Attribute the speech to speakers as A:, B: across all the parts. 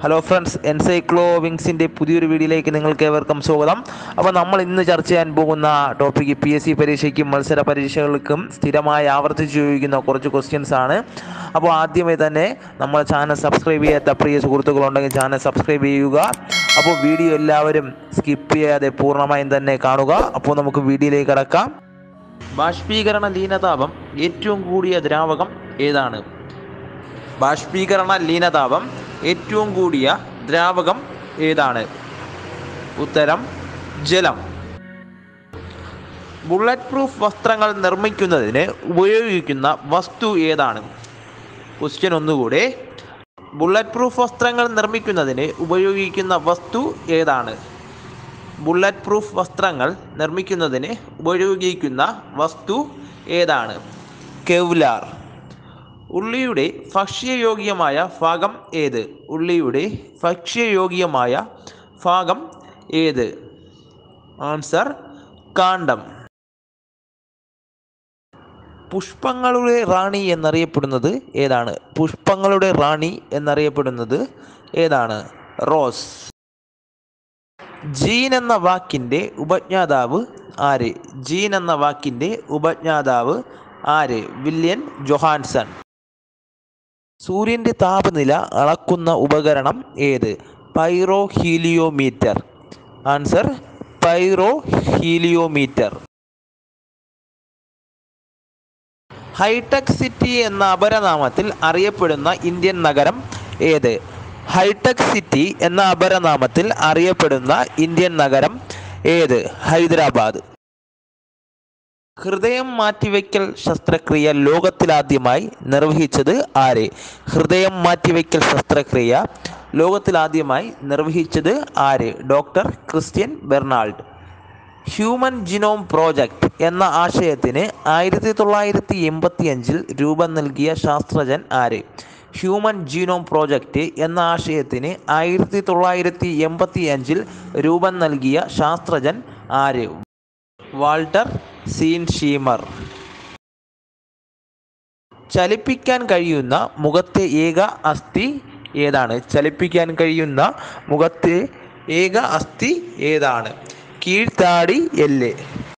A: hello friends എൻസൈക്ലോ വിങ്സിൻ്റെ പുതിയൊരു വീഡിയോയിലേക്ക് നിങ്ങൾക്ക് ഏവർക്കും സ്വാഗതം അപ്പോൾ നമ്മൾ ഇന്ന് ചർച്ച ചെയ്യാൻ പോകുന്ന ടോപ്പിക്ക് പി എസ് സി പരീക്ഷയ്ക്കും മത്സര പരീക്ഷകൾക്കും സ്ഥിരമായി ആവർത്തിച്ച് ചോദിക്കുന്ന കുറച്ച് ക്വസ്റ്റ്യൻസ് ആണ് അപ്പോൾ ആദ്യമേ തന്നെ നമ്മൾ ചാനൽ സബ്സ്ക്രൈബ് ചെയ്യാത്ത പ്രിയ സുഹൃത്തുക്കളുണ്ടെങ്കിൽ ചാനൽ സബ്സ്ക്രൈബ് ചെയ്യുക അപ്പോൾ വീഡിയോ എല്ലാവരും സ്കിപ്പ് ചെയ്യാതെ പൂർണ്ണമായും തന്നെ കാണുക അപ്പോൾ നമുക്ക് വീഡിയോയിലേക്ക് കടക്കാം ബാഷ്പീകരണ ലീനതാപം ഏറ്റവും കൂടിയ ദ്രാവകം ഏതാണ് ബാഷ്പീകരണ ലീനതാപം ഏറ്റവും കൂടിയ ദ്രാവകം ഏതാണ് ഉത്തരം ജലം ബുള്ളറ്റ് പ്രൂഫ് വസ്ത്രങ്ങൾ നിർമ്മിക്കുന്നതിന് ഉപയോഗിക്കുന്ന വസ്തു ഏതാണ് ക്വസ്റ്റ്യൻ ഒന്നുകൂടെ ബുള്ളറ്റ് പ്രൂഫ് വസ്ത്രങ്ങൾ നിർമ്മിക്കുന്നതിന് ഉപയോഗിക്കുന്ന വസ്തു ഏതാണ് ബുള്ളറ്റ് പ്രൂഫ് വസ്ത്രങ്ങൾ നിർമ്മിക്കുന്നതിന് ഉപയോഗിക്കുന്ന വസ്തു ഏതാണ് കെവ്ലാർ ഉള്ളിയുടെ ഭക്ഷ്യയോഗ്യമായ ഭാഗം ഏത് ഉള്ളിയുടെ ഭക്ഷ്യയോഗ്യമായ ഭാഗം ഏത് ആൻസർ കാണ്ഡം പുഷ്പങ്ങളുടെ റാണി എന്നറിയപ്പെടുന്നത് ഏതാണ് പുഷ്പങ്ങളുടെ റാണി എന്നറിയപ്പെടുന്നത് ഏതാണ് റോസ് ജീൻ എന്ന വാക്കിൻ്റെ ഉപജ്ഞാതാവ് ആര് ജീൻ എന്ന വാക്കിൻ്റെ ഉപജ്ഞാതാവ് ആര് വില്യൻ ജൊഹാൻസൺ സൂര്യൻ്റെ താപനില അളക്കുന്ന ഉപകരണം ഏത് pyrheliometer answer pyrheliometer hitech city എന്ന അപരനാമത്തിൽ അറിയപ്പെടുന്ന ഇന്ത്യൻ നഗരം ഏത് ഹൈടെക് സിറ്റി എന്ന അപരനാമത്തിൽ അറിയപ്പെടുന്ന ഇന്ത്യൻ നഗരം ഏത് ഹൈദരാബാദ് ഹൃദയം മാറ്റിവെക്കൽ ശസ്ത്രക്രിയ ലോകത്തിലാദ്യമായി നിർവഹിച്ചത് ആര് ഹൃദയം മാറ്റിവെക്കൽ ശസ്ത്രക്രിയ ലോകത്തിലാദ്യമായി നിർവഹിച്ചത് ആര് doctor Christiaan Barnard human genome project എന്ന ആശയത്തിന് ആയിരത്തി തൊള്ളായിരത്തി എൺപത്തി അഞ്ചിൽ രൂപം നൽകിയ ശാസ്ത്രജ്ഞൻ ആര് ഹ്യൂമൻ ജീനോം പ്രോജക്റ്റ് എന്ന ആശയത്തിന് ആയിരത്തി തൊള്ളായിരത്തി എൺപത്തി അഞ്ചിൽ രൂപം നൽകിയ ശാസ്ത്രജ്ഞൻ ആര് വാൾട്ടർ സീൻ ഷീമർ ചലിപ്പിക്കാൻ കഴിയുന്ന മുഖത്തെ ഏക അസ്ഥി ഏതാണ് ചലിപ്പിക്കാൻ കഴിയുന്ന മുഖത്തെ ഏക അസ്ഥി ഏതാണ് കീഴ്ത്താടി എല്ല്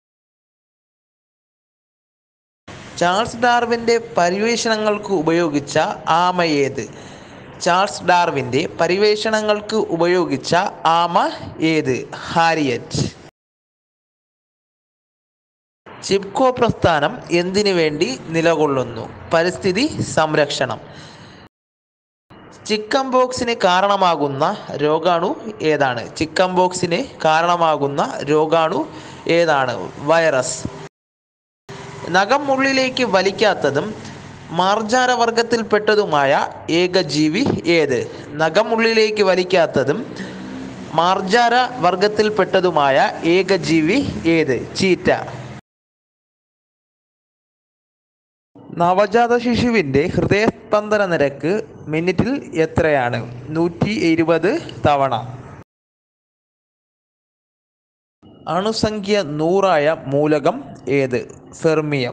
A: ചാൾസ് ഡാർവിൻ്റെ പര്യവേഷണങ്ങൾക്ക് ഉപയോഗിച്ച ആമ ഏത് ചാൾസ് ഡാർവിൻ്റെ പര്യവേഷണങ്ങൾക്ക് ഉപയോഗിച്ച ആമ ഏത് ഹാരിയറ്റ് ചിപ്കോ പ്രസ്ഥാനം എന്തിനു വേണ്ടി നിലകൊള്ളുന്നു പരിസ്ഥിതി സംരക്ഷണം ചിക്കൻ ബോക്സിന് കാരണമാകുന്ന രോഗാണു ഏതാണ് ചിക്കൻ ബോക്സിന് കാരണമാകുന്ന രോഗാണു ഏതാണ് വൈറസ് നഖം ഉള്ളിലേക്ക് വലിക്കാത്തതും മാർജാര വർഗത്തിൽപ്പെട്ടതുമായ ഏകജീവി ഏത് നഖം ഉള്ളിലേക്ക് വലിക്കാത്തതും മാർജാര വർഗത്തിൽപ്പെട്ടതുമായ ഏകജീവി ഏത് ചീറ്റ നവജാത ശിശുവിൻ്റെ ഹൃദയസ്പന്ദന നിരക്ക് മിനിറ്റിൽ എത്രയാണ് നൂറ്റി ഇരുപത് തവണ അണുസംഖ്യ നൂറായ മൂലകം ഏത് ഫെർമിയം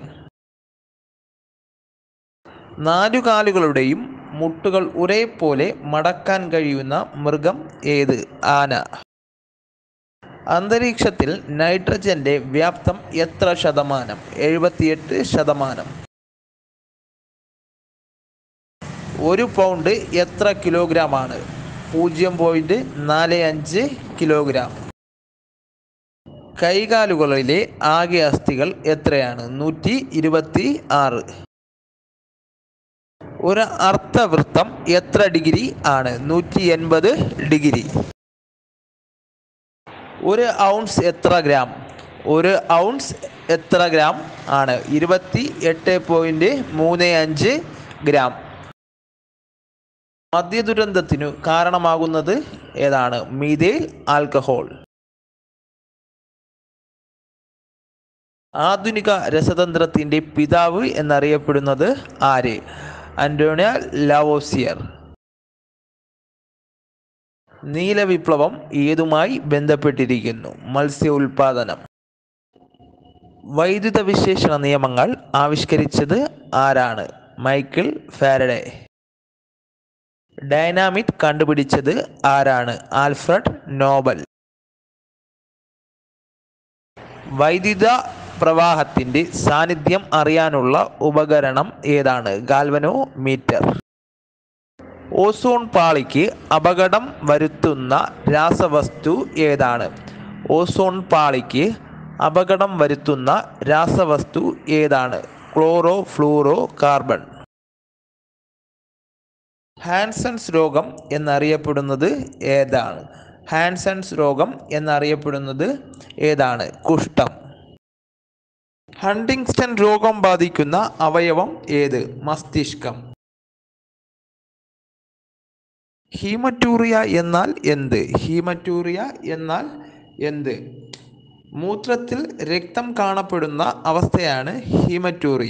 A: നാലുകാലുകളുടെയും മുട്ടുകൾ ഒരേപോലെ മടക്കാൻ കഴിയുന്ന മൃഗം ഏത് ആന അന്തരീക്ഷത്തിൽ നൈട്രജന്റെ വ്യാപ്തം എത്ര ശതമാനം എഴുപത്തിയെട്ട് ശതമാനം ഒരു പൗണ്ട് എത്ര കിലോഗ്രാം ആണ് പൂജ്യം പോയിൻറ്റ് നാല് അഞ്ച് കിലോഗ്രാം കൈകാലുകളിലെ ആകെ അസ്ഥികൾ എത്രയാണ് നൂറ്റി ഇരുപത്തി ആറ് ഒരു അർത്ഥവൃത്തം എത്ര ഡിഗ്രി ആണ് നൂറ്റി എൺപത് ഡിഗ്രി ഒരു ഔൺസ് എത്ര ഗ്രാം ഒരു ഔൺസ് എത്ര ഗ്രാം ആണ് ഇരുപത്തി എട്ട് പോയിൻറ്റ് മൂന്ന് അഞ്ച് ഗ്രാം മദ്യദുരന്തത്തിനു കാരണമാകുന്നത് ഏതാണ് മീതേൽ ആൽക്കഹോൾ ആധുനിക രസതന്ത്രത്തിൻ്റെ പിതാവ് എന്നറിയപ്പെടുന്നത് ആര് അന്റോണിയ ലാവോസിയർ നീലവിപ്ലവം ഏതുമായി ബന്ധപ്പെട്ടിരിക്കുന്നു മത്സ്യ ഉൽപാദനം വൈദ്യുത വിശേഷണ നിയമങ്ങൾ ആവിഷ്കരിച്ചത് ആരാണ് മൈക്കിൾ ഫാരഡേ ഡൈനാമിറ്റ് കണ്ടുപിടിച്ചത് ആരാണ് ആൽഫ്രഡ് നോബൽ വൈദ്യുത പ്രവാഹത്തിന്റെ സാന്നിധ്യം അറിയാനുള്ള ഉപകരണം ഏതാണ് ഗാൽവനോ മീറ്റർ ഓസോൺ പാളിക്ക് അപകടം വരുത്തുന്ന രാസവസ്തു ഏതാണ് ഓസോൺ പാളിക്ക് അപകടം വരുത്തുന്ന രാസവസ്തു ഏതാണ് ക്ലോറോ ഫ്ലൂറോ കാർബൺ ഹാൻസൺസ് രോഗം എന്നറിയപ്പെടുന്നത് ഏതാണ് ഹാൻസൺസ് രോഗം എന്നറിയപ്പെടുന്നത് ഏതാണ് കുഷ്ഠം ഹണ്ടിങ്സ്റ്റൺ രോഗം ബാധിക്കുന്ന അവയവം ഏത് മസ്തിഷ്കം ഹീമറ്റൂറിയ എന്നാൽ എന്ത് ഹീമറ്റൂറിയ എന്നാൽ എന്ത് മൂത്രത്തിൽ രക്തം കാണപ്പെടുന്ന അവസ്ഥയാണ് ഹീമറ്റൂറിയ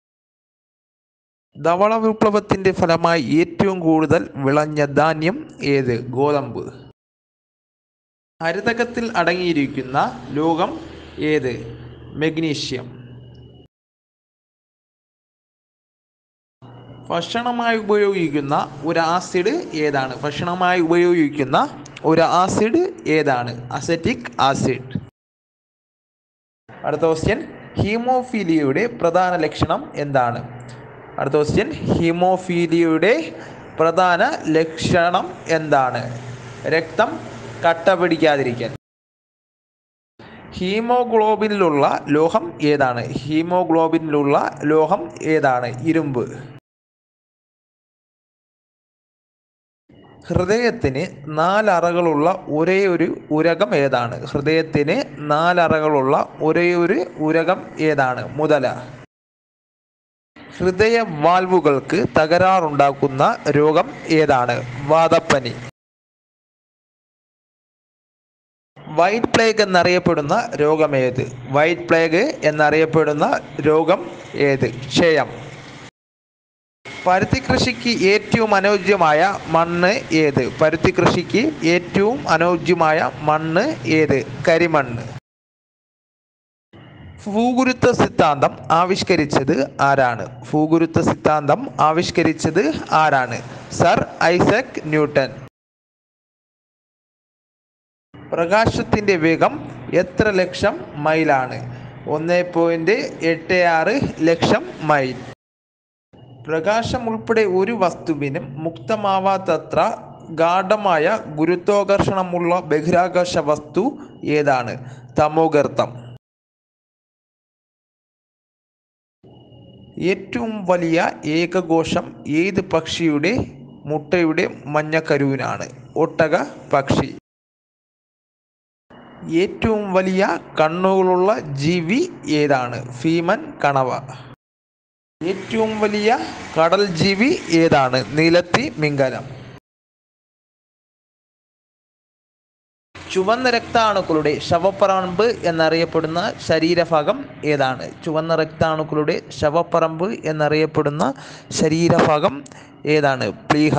A: ധവള വിപ്ലവത്തിന്റെ ഫലമായി ഏറ്റവും കൂടുതൽ വിളഞ്ഞ ധാന്യം ഏത് ഗോതമ്പ് ഹരിതകത്തിൽ അടങ്ങിയിരിക്കുന്ന ലോകം ഏത് മെഗ്നീഷ്യം ഭക്ഷണമായി ഉപയോഗിക്കുന്ന ഒരു ആസിഡ് ഏതാണ് ഭക്ഷണമായി ഉപയോഗിക്കുന്ന ഒരു ആസിഡ് ഏതാണ് അസറ്റിക് ആസിഡ് അടുത്ത ക്വസ്റ്റ്യൻ ഹീമോഫീലിയയുടെ പ്രധാന ലക്ഷണം എന്താണ് അടുത്ത ക്വസ്റ്റ്യൻ ഹീമോഫീലിയയുടെ പ്രധാന ലക്ഷണം എന്താണ് രക്തം കട്ട പിടിക്കാതിരിക്കാൻ ഹീമോഗ്ലോബിനിലുള്ള ലോഹം ഏതാണ് ഹീമോഗ്ലോബിനിലുള്ള ലോഹം ഏതാണ് ഇരുമ്പ് ഹൃദയത്തിന് നാലറകളുള്ള ഒരേ ഒരു ഉരകം ഏതാണ് ഹൃദയത്തിന് നാലറകളുള്ള ഒരേ ഒരു ഉരകം ഏതാണ് മുതല ഹൃദയ വാൽവുകൾക്ക് തകരാറുണ്ടാക്കുന്ന രോഗം ഏതാണ് വാതപ്പനി വൈറ്റ് പ്ലേഗ് എന്നറിയപ്പെടുന്ന രോഗമേത് വൈറ്റ് പ്ലേഗ് എന്നറിയപ്പെടുന്ന രോഗം ഏത് ക്ഷയം പരുത്തി കൃഷിക്ക് ഏറ്റവും അനുയോജ്യമായ മണ്ണ് ഏത് പരുത്തി കൃഷിക്ക് ഏറ്റവും അനുയോജ്യമായ മണ്ണ് ഏത് കരിമണ്ണ് ഭൂഗുരുത്വ സിദ്ധാന്തം ആവിഷ്കരിച്ചത് ആരാണ് ഭൂഗുരുത്വ സിദ്ധാന്തം ആവിഷ്കരിച്ചത് ആരാണ് സർ ഐസക് ന്യൂട്ടൻ പ്രകാശത്തിൻ്റെ വേഗം എത്ര ലക്ഷം മൈലാണ് ഒന്ന് പോയിൻറ്റ് എട്ട് ആറ് ലക്ഷം മൈൽ പ്രകാശം ഉൾപ്പെടെ ഒരു വസ്തുവിനും മുക്തമാവാത്തത്ര ഗാഠമായ ഗുരുത്വാകർഷണമുള്ള ബഹിരാകാശ വസ്തു ഏതാണ് തമോഗർത്തം ഏറ്റവും വലിയ ഏകകോശം ഏത് പക്ഷിയുടെ മുട്ടയുടെ മഞ്ഞക്കരുവിനാണ് ഒട്ടക പക്ഷി ഏറ്റവും വലിയ കണ്ണുകളുള്ള ജീവി ഏതാണ് ഭീമൻ കണവ ഏറ്റവും വലിയ കടൽ ജീവി ഏതാണ് നീലത്തി മിംഗലം ചുവന്ന രക്താണുക്കളുടെ ശവപ്പറമ്പ് എന്നറിയപ്പെടുന്ന ശരീരഭാഗം ഏതാണ് ചുവന്ന രക്താണുക്കളുടെ ശവപ്പറമ്പ് എന്നറിയപ്പെടുന്ന ശരീരഭാഗം ഏതാണ് പ്ലീഹ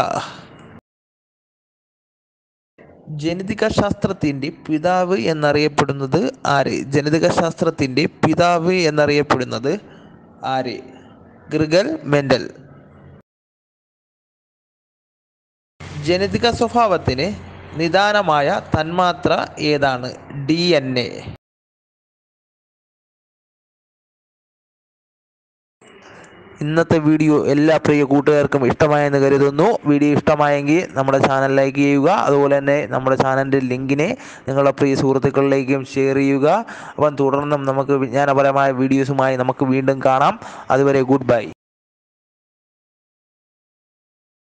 A: ജനിതക ശാസ്ത്രത്തിൻ്റെ പിതാവ് എന്നറിയപ്പെടുന്നത് ആര് ജനിതക ശാസ്ത്രത്തിൻ്റെ പിതാവ് എന്നറിയപ്പെടുന്നത് ആര് ഗ്രിഗൽ മെൻഡൽ ജനിതക സ്വഭാവത്തിന് നിദാനമായ തന്മാത്ര ഏതാണ് ഡി എൻ എ ഇന്നത്തെ വീഡിയോ എല്ലാ പ്രിയ കൂട്ടുകാർക്കും ഇഷ്ടമായെന്ന് കരുതുന്നു വീഡിയോ ഇഷ്ടമായെങ്കിൽ നമ്മുടെ ചാനൽ ലൈക്ക് ചെയ്യുക അതുപോലെ തന്നെ നമ്മുടെ ചാനലിൻ്റെ ലിങ്കിനെ നിങ്ങളുടെ പ്രിയ സുഹൃത്തുക്കളിലേക്കും ഷെയർ ചെയ്യുക അപ്പം തുടർന്നും നമുക്ക് വിജ്ഞാനപരമായ വീഡിയോസുമായി നമുക്ക് വീണ്ടും കാണാം അതുവരെ ഗുഡ് ബൈ